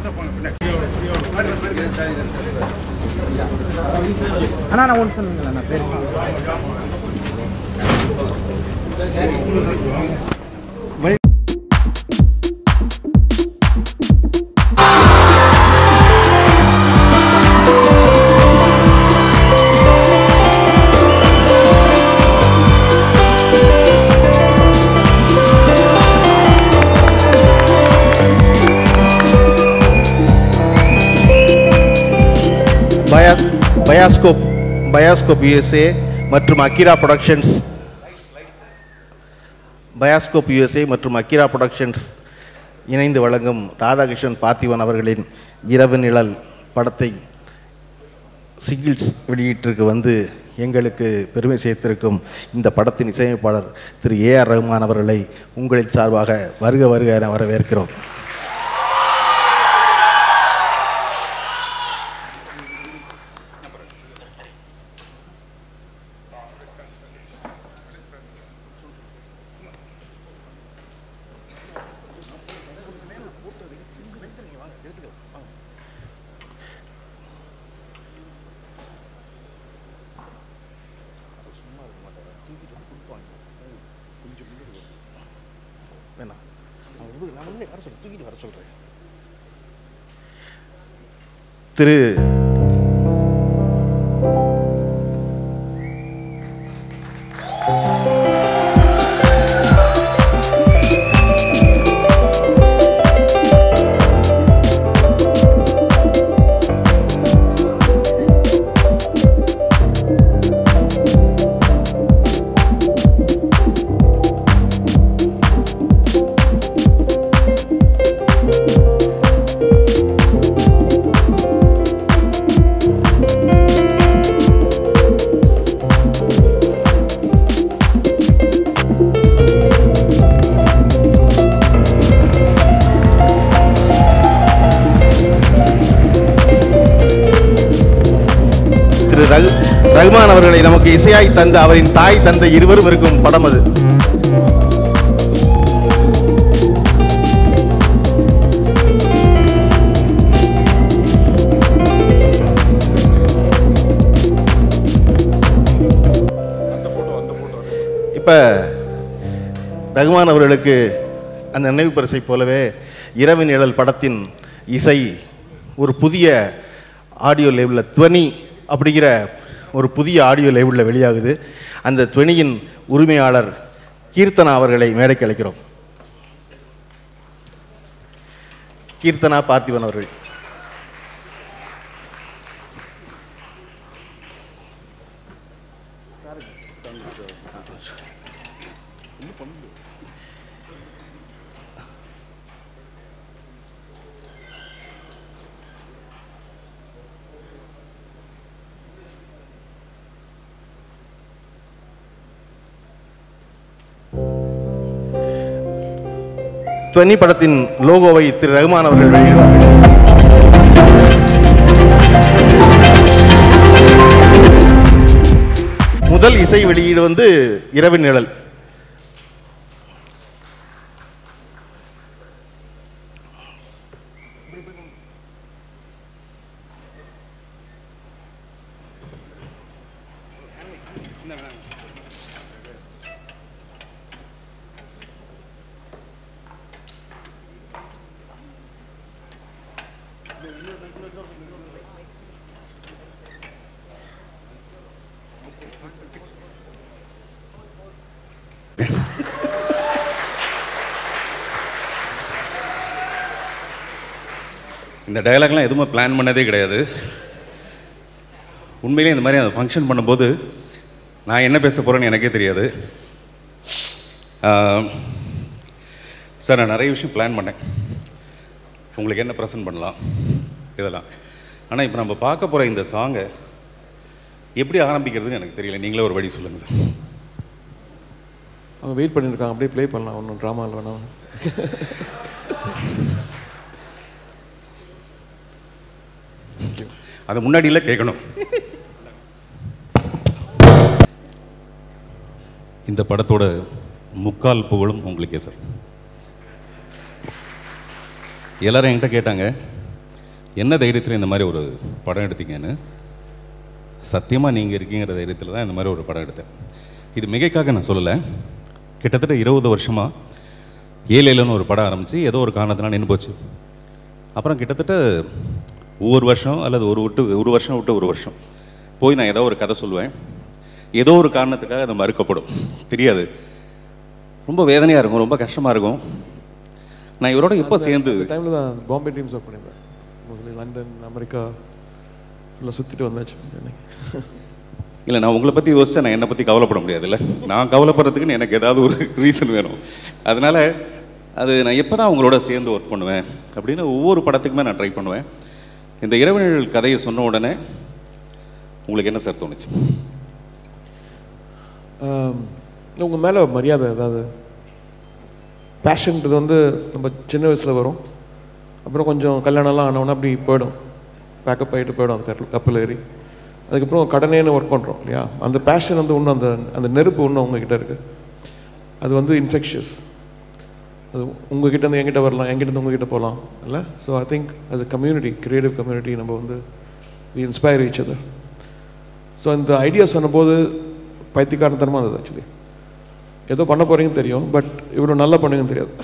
அண்ணா நான் ஒன்று சொன்னீங்களா நான் பேர் பயா பயாஸ்கோப் பயாஸ்கோப் யுஎஸ்ஏ மற்றும் அக்கிரா ப்ரொடக்ஷன்ஸ் பயாஸ்கோப் யுஎஸ்ஏ மற்றும் அக்கிரா ப்ரொடக்ஷன்ஸ் இணைந்து வழங்கும் ராதாகிருஷ்ணன் பார்த்திபன் அவர்களின் இரவு நிழல் படத்தை சிங்கிள்ஸ் வெளியீட்டிற்கு வந்து எங்களுக்கு பெருமை சேர்த்திருக்கும் இந்த படத்தின் இசையமைப்பாளர் திரு ஏ ஆர் ரஹ்மான் அவர்களை உங்களின் சார்பாக வருக வருக என வரவேற்கிறோம் வேணாம் நான் உடனே வர சொல்ல தூக்கிட்டு வர சொல்கிறேன் திரு திரு ரகு ரகுமான் அவர்களை நமக்கு இசையாய் தந்த அவரின் தாய் தந்தை இருவரும் இருக்கும் படம் அது இப்போ ரகுமான் அவர்களுக்கு அந்த நினைவு பரிசை போலவே இரவு நிழல் படத்தின் இசை ஒரு புதிய ஆடியோ லேபிளில் துவனி அப்படிங்கிற ஒரு புதிய ஆடியோ லேபிளில் வெளியாகுது அந்த துவனியின் உரிமையாளர் கீர்த்தனா அவர்களை மேடைக்கு அழைக்கிறோம் கீர்த்தனா பார்த்திபன் அவர்கள் துவனி படத்தின் லோகோவை திரு ரகுமான் அவர்கள் வெளியிடுவார்கள் முதல் இசை வெளியீடு வந்து இரவு நிழல் இந்த டயலாக்லாம் எதுவுமே பிளான் பண்ணதே கிடையாது உண்மையிலே இந்த மாதிரி அந்த ஃபங்க்ஷன் பண்ணும்போது நான் என்ன பேச போகிறேன்னு எனக்கே தெரியாது ஆஹ், சார் நான் நிறைய விஷயம் பிளான் பண்ணேன் உங்களுக்கு என்ன ப்ரெசென்ட் பண்ணலாம் இதெல்லாம் ஆனால் இப்போ நம்ம பார்க்க போகிற இந்த சாங்கை எப்படி ஆரம்பிக்கிறதுன்னு எனக்கு தெரியல நீங்களே ஒரு வழி சொல்லுங்கள் சார் அவங்க வெயிட் பண்ணியிருக்காங்க அப்படியே ப்ளே பண்ணலாம் ஒன்றும் ட்ராமாவில் வேணாம் அது முன்னாடியில் கேட்கணும் இந்த படத்தோட முக்கால் புகழும் உங்களுக்கே சார் எல்லாரும் என்கிட்ட கேட்டாங்க என்ன தைரியத்தில் இந்த மாதிரி ஒரு படம் எடுத்தீங்கன்னு சத்தியமாக நீங்கள் இருக்கீங்கிற தைரியத்தில் தான் இந்த மாதிரி ஒரு படம் எடுத்தேன் இது மிகைக்காக நான் சொல்லலை கிட்டத்தட்ட இருபது வருஷமாக ஏழேலன்னு ஒரு படம் ஆரம்பித்து ஏதோ ஒரு காரணத்தினால நின்று போச்சு அப்புறம் கிட்டத்தட்ட ஒவ்வொரு வருஷம் அல்லது ஒரு விட்டு ஒரு வருஷம் விட்டு ஒரு வருஷம் போய் நான் ஏதோ ஒரு கதை சொல்லுவேன் ஏதோ ஒரு காரணத்துக்காக அது மறுக்கப்படும் தெரியாது ரொம்ப வேதனையாக இருக்கும் ரொம்ப கஷ்டமாக இருக்கும் நான் இவரோட எப்போ சேர்ந்து டைமில் தான் பாம்பே ட்ரீம்ஸ் ஒர்க் பண்ணியிருந்தேன் மோஸ்ட்லி லண்டன் அமெரிக்கா ஃபுல்லாக சுற்றிட்டு வந்தாச்சு எனக்கு இல்லை நான் உங்களை பற்றி யோசிச்சா நான் என்னை பற்றி கவலைப்பட முடியாதுல்ல நான் கவலைப்படுறதுக்குன்னு எனக்கு ஏதாவது ஒரு ரீசன் வேணும் அதனால் அது நான் எப்போ தான் உங்களோட சேர்ந்து ஒர்க் பண்ணுவேன் அப்படின்னு ஒவ்வொரு படத்துக்குமே நான் ட்ரை பண்ணுவேன் இந்த இரவினர்கள் கதையை சொன்ன உடனே உங்களுக்கு என்ன சார் தோணுச்சு உங்கள் மேலே மரியாதை ஏதாவது பேஷன்றது வந்து நம்ம சின்ன வயசில் வரும் அப்புறம் கொஞ்சம் கல்யாணம்லாம் ஆனவொன்னே அப்படி போயிடும் பேக்கப் ஆகிட்டு போயிடும் அந்த கப்பல் கப்பல் ஏறி அதுக்கப்புறம் கடனேன்னு ஒர்க் பண்ணுறோம் இல்லையா அந்த பேஷன் வந்து இன்னும் அந்த அந்த நெருப்பு இன்னும் உங்ககிட்ட இருக்குது அது வந்து இன்ஃபெக்ஷியஸ் அது உங்ககிட்ட இருந்து எங்கிட்ட வரலாம் எங்கிட்ட இருந்து உங்ககிட்ட போகலாம் இல்லை so I think as a community creative community நம்ம வந்து we inspire each other so இந்த ஐடியா சொன்னபோது பைத்தியக்காரத்தனமாக இருந்தது ஆக்சுவலி ஏதோ பண்ண போகிறீங்கன்னு தெரியும் பட் இவ்வளோ நல்லா பண்ணுங்கன்னு தெரியாது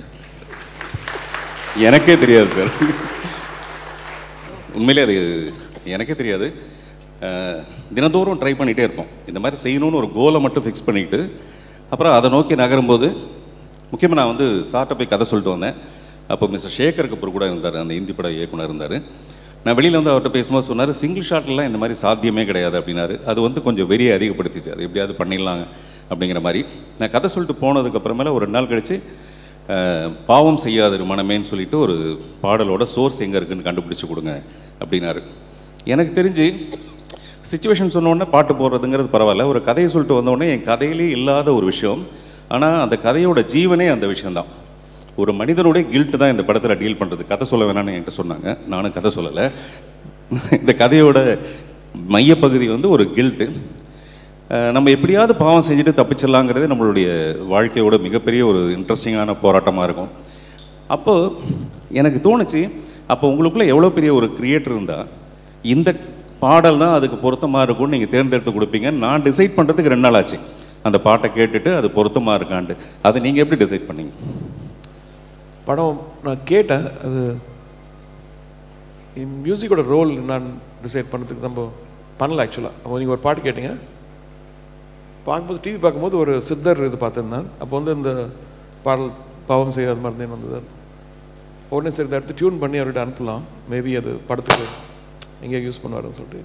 எனக்கே தெரியாது சார் உண்மையிலே அது எனக்கே தெரியாது அஹ், தினந்தோறும் ட்ரை பண்ணிகிட்டே இருப்போம் இந்த மாதிரி செய்யணும்னு ஒரு கோலை மட்டும் ஃபிக்ஸ் பண்ணிக்கிட்டு அப்புறம் அதை நோக்கி நகரும்போது முக்கியமாக நான் வந்து சார்ட்ட போய் கதை சொல்லிட்டு வந்தேன் அப்போ மிஸ்டர் சேகர் கபூர் கூட இருந்தார் அந்த இந்தி பட இயக்குனர் இருந்தார் நான் வெளியில் வந்து அவர்கிட்ட பேசும்போது சொன்னார் சிங்கிள் ஷாட்லாம் இந்த மாதிரி சாத்தியமே கிடையாது அப்படின்னாரு அது வந்து கொஞ்சம் வெறியை அதிகப்படுத்திச்சு அது எப்படியாவது பண்ணிடலாம் அப்படிங்கிற மாதிரி நான் கதை சொல்லிட்டு போனதுக்கப்புறமேல ஒரு ரெண்டு நாள் கழிச்சு அஹ், பாவம் செய்யாத மனமேன்னு சொல்லிட்டு ஒரு பாடலோட சோர்ஸ் எங்கே இருக்குன்னு கண்டுபிடிச்சு கொடுங்க அப்படின்னாரு எனக்கு தெரிஞ்சு சுச்சுவேஷன் சொன்னோடனே பாட்டு போடுறதுங்கிறது பரவாயில்ல ஒரு கதையை சொல்லிட்டு வந்தோடனே என் கதையிலே இல்லாத ஒரு விஷயம் ஆனால் அந்த கதையோட ஜீவனே அந்த விஷயம்தான் ஒரு மனிதனுடைய கில்ட் தான் இந்த படத்தில் டீல் பண்ணுறது கதை சொல்ல வேணாம்னு என்கிட்ட சொன்னாங்க நானும் கதை சொல்லலை இந்த கதையோட மையப்பகுதி வந்து ஒரு கில்ட்டு நம்ம எப்படியாவது பாவம் செஞ்சுட்டு தப்பிச்சிடலாங்கிறது நம்மளுடைய வாழ்க்கையோட மிகப்பெரிய ஒரு இன்ட்ரெஸ்டிங்கான போராட்டமாக இருக்கும் அப்போ எனக்கு தோணுச்சு அப்போ உங்களுக்குள்ள எவ்வளோ பெரிய ஒரு கிரியேட்டர் இருந்தால் இந்த பாடல் தான் அதுக்கு பொருத்தமாக இருக்கும்னு நீங்கள் தேர்ந்தெடுத்து கொடுப்பீங்க நான் டிசைட் பண்ணுறதுக்கு ரெண்டு நாள் ஆச்சு அந்த பாட்டை கேட்டுட்டு அது பொருத்தமாக இருக்கான்ட்டு அதை நீங்கள் எப்படி டிசைட் பண்ணீங்க படம் நான் கேட்டேன் அது மியூசிக்கோட ரோல் நான் டிசைட் பண்ணுறதுக்கு நம்ம பண்ணல ஆக்சுவலாக அப்போ நீங்கள் ஒரு பாட்டு கேட்டீங்க பார்க்கும்போது டிவி பார்க்கும்போது ஒரு சித்தர் இது பார்த்துருந்தேன் அப்போ வந்து இந்த பாடல் பாவம் செய்யாத மாதிரி தான் வந்தது உடனே சரி இதை எடுத்து டியூன் பண்ணி அவர்கிட்ட அனுப்பலாம் மேபி அது படத்துக்கு எங்கேயோ யூஸ் பண்ணுவாருன்னு சொல்லிட்டு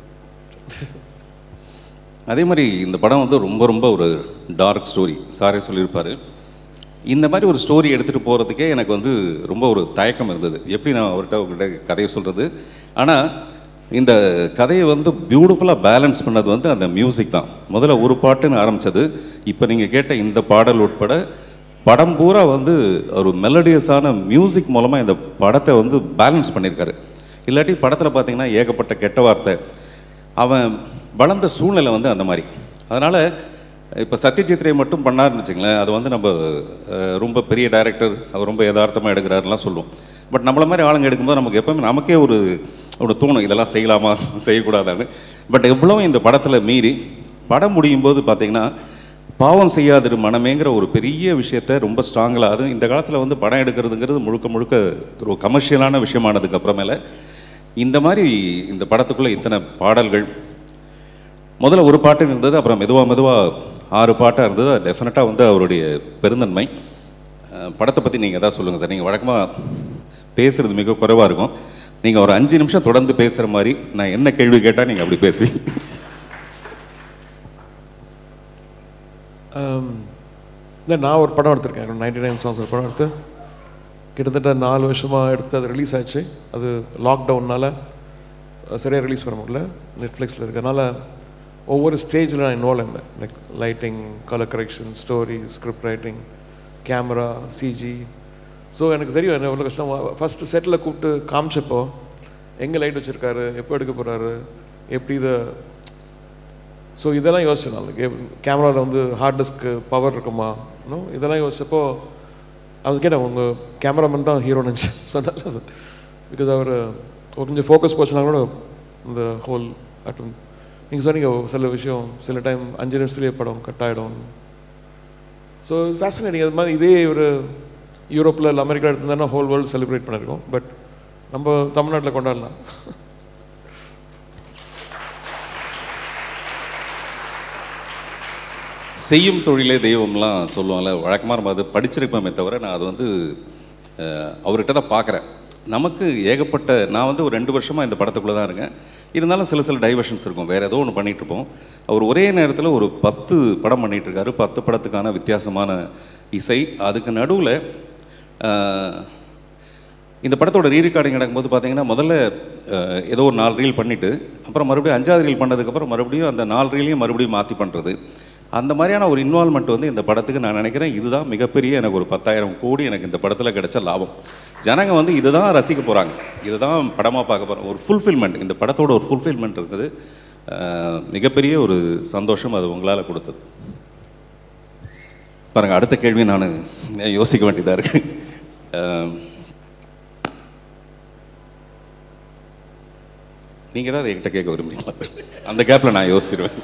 அதே மாதிரி இந்த படம் வந்து ரொம்ப ரொம்ப ஒரு டார்க் ஸ்டோரி சாரே சொல்லியிருப்பாரு இந்த மாதிரி ஒரு ஸ்டோரி எடுத்துகிட்டு போகிறதுக்கே எனக்கு வந்து ரொம்ப ஒரு தயக்கம் இருந்தது எப்படி நான் அவர்கிட்ட அவர்கிட்ட கதையை சொல்கிறது ஆனால் இந்த கதையை வந்து பியூட்டிஃபுல்லாக பேலன்ஸ் பண்ணது வந்து அந்த மியூசிக் தான் முதல்ல ஒரு பாட்டுன்னு ஆரம்பித்தது இப்போ நீங்கள் கேட்ட இந்த பாடல் உட்பட படம் பூரா வந்து ஒரு மெலடியஸான மியூசிக் மூலமாக இந்த படத்தை வந்து பேலன்ஸ் பண்ணியிருக்காரு இல்லாட்டி படத்தில் பார்த்தீங்கன்னா ஏகப்பட்ட கெட்ட வார்த்தை அவன் வளர்ந்த சூழ்நிலை வந்து அந்த மாதிரி அதனால் இப்போ சத்யஜித் ரே மட்டும் பண்ணாருன்னு வச்சுங்களேன் அது வந்து நம்ம அஹ், ரொம்ப பெரிய டைரக்டர் அவர் ரொம்ப யதார்த்தமாக எடுக்கிறாருலாம் சொல்லுவோம் பட் நம்மள மாதிரி ஆளுங்க எடுக்கும்போது நமக்கு எப்பவுமே நமக்கே ஒரு ஒரு தோணும் இதெல்லாம் செய்யலாமா செய்யக்கூடாதான்னு பட் எவ்வளோ இந்த படத்தில் மீறி படம் முடியும் போது பார்த்தீங்கன்னா பாவம் செய்யாதிரு மனமேங்கிற ஒரு பெரிய விஷயத்த ரொம்ப ஸ்ட்ராங்கில் அது இந்த காலத்தில் வந்து படம் எடுக்கிறதுங்கிறது முழுக்க முழுக்க ஒரு கமர்ஷியலான விஷயமானதுக்கு அப்புறமேல இந்த மாதிரி இந்த படத்துக்குள்ளே இத்தனை பாடல்கள் முதல்ல ஒரு பாட்டு இருந்தது அப்புறம் மெதுவாக மெதுவாக ஆறு பாட்டாக இருந்தது டெஃபினட்டாக வந்து அவருடைய பெருந்தன்மை அஹ், படத்தை பற்றி நீங்கள் எதாவது சொல்லுங்கள் சார் நீங்கள் வழக்கமாக பேசுகிறது மிக குறைவாக இருக்கும் நீங்கள் ஒரு அஞ்சு நிமிஷம் தொடர்ந்து பேசுகிற மாதிரி நான் என்ன கேள்வி கேட்டால் நீங்கள் அப்படி பேசுவீங்க இல்லை நான் ஒரு படம் எடுத்திருக்கேன் நைன்டி நைன் சாங்ஸ் ஒரு படம் எடுத்து கிட்டத்தட்ட நாலு வருஷமாக எடுத்து அது ரிலீஸ் ஆச்சு அது லாக்டவுன்னால சரியாக ரிலீஸ் பண்ண முடியல நெட்ஃப்ளிக்ஸில் இருக்கறனால ஒவ்வொரு ஸ்டேஜில் நான் இன்வால்வ் இருந்தேன் like lighting colour correction story script writing camera CG so எனக்கு தெரியும் என்ன எவ்வளோ கஷ்டம் ஃபஸ்ட்டு செட்டில் கூப்பிட்டு காமிச்சப்போ எங்கே லைட் வச்சுருக்காரு எப்போ எடுக்க போகிறாரு எப்படி இதை ஸோ இதெல்லாம் யோசிச்சேன் நான் கேமராவில் வந்து ஹார்ட் டிஸ்க்கு பவர் இருக்குமா இன்னும் இதெல்லாம் யோசிச்சப்போ அது கேட்டேன் உங்கள் கேமராமேன் தான் ஹீரோ நினச்சி சொன்னால பிகாஸ் அவர் ஒரு கொஞ்சம் ஃபோக்கஸ் போச்சுன்னா கூட இந்த ஹோல் அட்டும் நீங்கள் சொன்னீங்க சில விஷயம் சில டைம் அஞ்சு நிமிஷத்துலேயே படம் கட் ஆகிடும் ஸோ ஃபேசினேட்டிங் அது மாதிரி இதே ஒரு யூரோப்பில் இல்லை அமெரிக்கா எடுத்திருந்தா ஹோல் வேர்ல்டு செலிப்ரேட் பண்ணியிருக்கோம் பட் நம்ம தமிழ்நாட்டில் கொண்டாடலாம் செய்யும் தொழிலே தெய்வம்லாம் சொல்லுவாங்கல்ல வழக்கமாக நம்ம அது படிச்சிருப்போமே தவிர நான் அது வந்து அஹ், அவர்கிட்ட தான் பார்க்குறேன் நமக்கு ஏகப்பட்ட நான் வந்து ஒரு ரெண்டு வருஷமாக இந்த படத்துக்குள்ளே தான் இருக்கேன் இருந்தாலும் சில சில டைவர்ஷன்ஸ் இருக்கும் வேறு ஏதோ ஒன்று பண்ணிட்டு இருப்போம் அவர் ஒரே நேரத்தில் ஒரு பத்து படம் பண்ணிட்டு இருக்காரு பத்து படத்துக்கான வித்தியாசமான இசை அதுக்கு நடுவில் இந்த படத்தோட ரீ ரெக்கார்டிங் நடக்கும்போது பார்த்தீங்கன்னா முதல்ல அஹ், ஏதோ ஒரு நாலு ரீல் பண்ணிவிட்டு அப்புறம் மறுபடியும் அஞ்சாவது ரீல் பண்ணதுக்கப்புறம் மறுபடியும் அந்த நாலு ரீலையும் மறுபடியும் மாற்றி பண்ணுறது அந்த மாதிரியான ஒரு இன்வால்மெண்ட் வந்து இந்த படத்துக்கு நான் நினைக்கிறேன் இதுதான் மிகப்பெரிய எனக்கு ஒரு பத்தாயிரம் கோடி எனக்கு இந்த படத்தில் கிடைச்ச லாபம் ஜனங்க வந்து இதுதான் ரசிக்க போகிறாங்க இதுதான் படமாக பார்க்க போகிறோம் ஒரு ஃபுல்ஃபில்மெண்ட் இந்த படத்தோட ஒரு ஃபுல்ஃபில்மெண்ட் இருக்குது அஹ், மிகப்பெரிய ஒரு சந்தோஷம் அது உங்களால் கொடுத்தது பாருங்கள் அடுத்த கேள்வி நான் யோசிக்க வேண்டியதாக இருக்குது நீங்கள் ஏதாவது என்கிட்ட கேட்க விரும்புறீங்களா அந்த கேப்பில் நான் யோசிச்சிருவேன்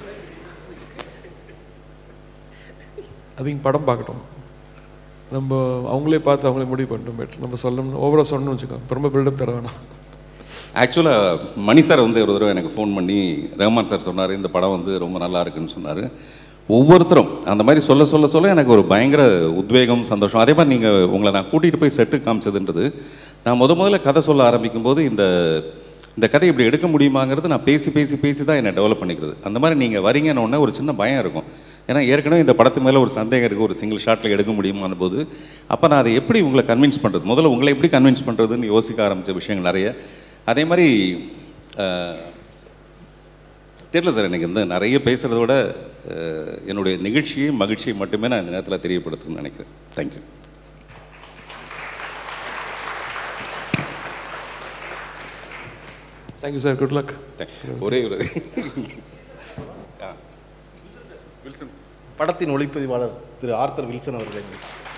அதையும் படம் பார்க்கட்டும் நம்ம அவங்களே பார்த்து அவங்களே முடிவு பண்ணிட்டோம் பெட்டர் நம்ம சொல்லணும் ஓவராக சொல்லணும்னு வச்சுக்கோ இப்ப ரொம்ப பில்டப் தர வேணாம் ஆக்சுவலாக மணி சார் வந்து ஒரு தடவை எனக்கு ஃபோன் பண்ணி ரஹ்மான் சார் சொன்னார் இந்த படம் வந்து ரொம்ப நல்லா இருக்குன்னு சொன்னார் ஒவ்வொருத்தரும் அந்த மாதிரி சொல்ல சொல்ல சொல்ல எனக்கு ஒரு பயங்கர உத்வேகம் சந்தோஷம் அதே மாதிரி நீங்கள் உங்களை நான் கூட்டிகிட்டு போய் செட்டு காமிச்சதுன்றது நான் முத முதல்ல கதை சொல்ல ஆரம்பிக்கும் போது இந்த இந்த கதை இப்படி எடுக்க முடியுமாங்கிறது நான் பேசி பேசி பேசி தான் என்னை டெவலப் பண்ணிக்கிறது அந்த மாதிரி நீங்கள் வரீங்கன்னு உடனே ஒரு சின்ன பயம் இருக்கும் ஏன்னா ஏற்கனவே இந்த படத்து மேலே ஒரு சந்தேகம் இருக்குது ஒரு சிங்கிள் ஷாட்டில் எடுக்க முடியுமான போது அப்போ நான் அதை எப்படி உங்களை கன்வின்ஸ் பண்ணுறது முதல்ல உங்களை எப்படி கன்வின்ஸ் பண்ணுறதுன்னு யோசிக்க ஆரம்பித்த விஷயங்கள் நிறைய அதே மாதிரி அஹ், தெரியல சார் எனக்கு வந்து நிறைய பேசுகிறத விட அஹ், என்னுடைய நிகழ்ச்சியையும் மகிழ்ச்சியை மட்டுமே நான் இந்த நேரத்தில் தெரியப்படுத்தணும்னு நினைக்கிறேன் thank you thank you sir good luck ஒரே ஒரு படத்தின் ஒளிப்பதிவாளர் திரு ஆர்த்தர் வில்சன் அவர்களை